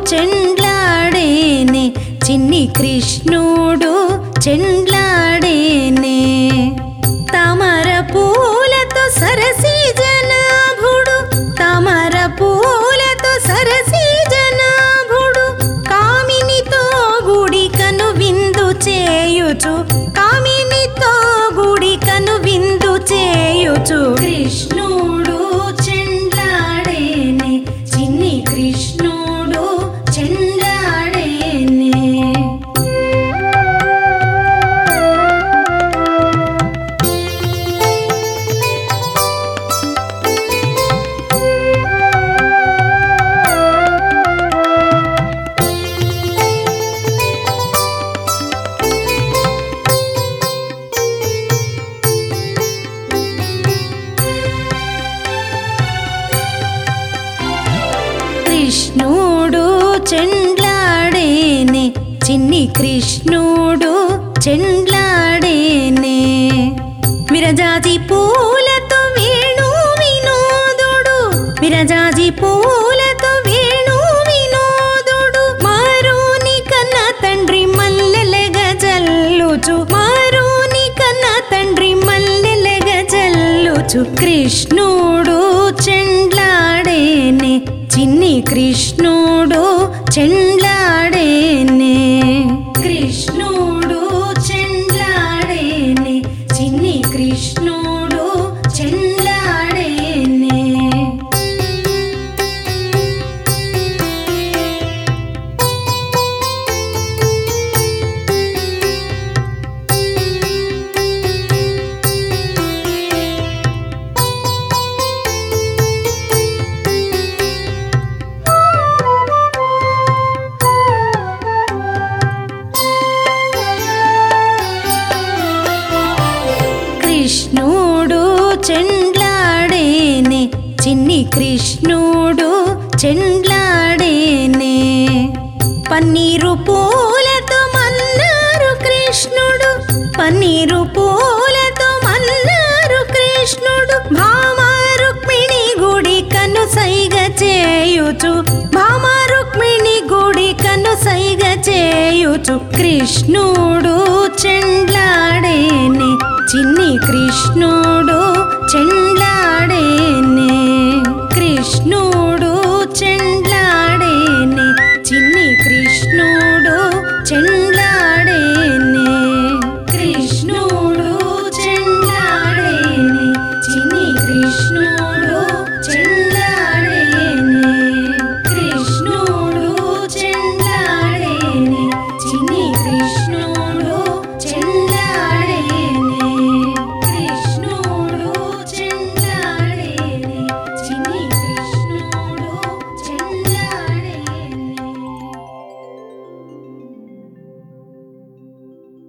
చెండ్లాడేనే చిన్ని కృష్ణుడు చెండ్లాడేనే తామర పూలతో సరసి జనాభుడు తామర పూలతో సరసి జనాభుడు కామినితో గుడికను విందు చేయుచు కామినితో గుడికను విందు చేయుచు కృష్ణుడు చెండ్లాడేనే చిన్ని కృష్ణుడు చెండ్లాడేనే కృష్ణుడు చెండ్లాడేనే చిన్ని కృష్ణుడు చెండ్లాడేనే విరజాజి పూలతో వేణు వినోదుడు విరజాజి పూలతో వేణు వినోదుడు మారుని కన్న తండ్రి మల్లెలగ జల్లుచు మారుని కన్న తండ్రి మల్లెలగ జల్లుచు కృష్ణుడు చెండ్లాడేనే చిన్ని కృష్ణుడు చెండ్లాడేనే కృష్ణుడు చెండ్లాడేనే చిన్ని కృష్ణుడు చెండ్లాడేనే కృష్ణుడు చెండ్లాడేనే చిన్ని కృష్ణుడు చెండ్లాడేనే పన్నీరు పూలతో మన్నారు కృష్ణుడు పన్నీరు పూలతో మన్నారు కృష్ణుడు భామ రుక్మిణి గుడి కను సైగ చేయుచు భామ రుక్మిణి గుడి కను సైగ చేయుచు కృష్ణుడు చెండ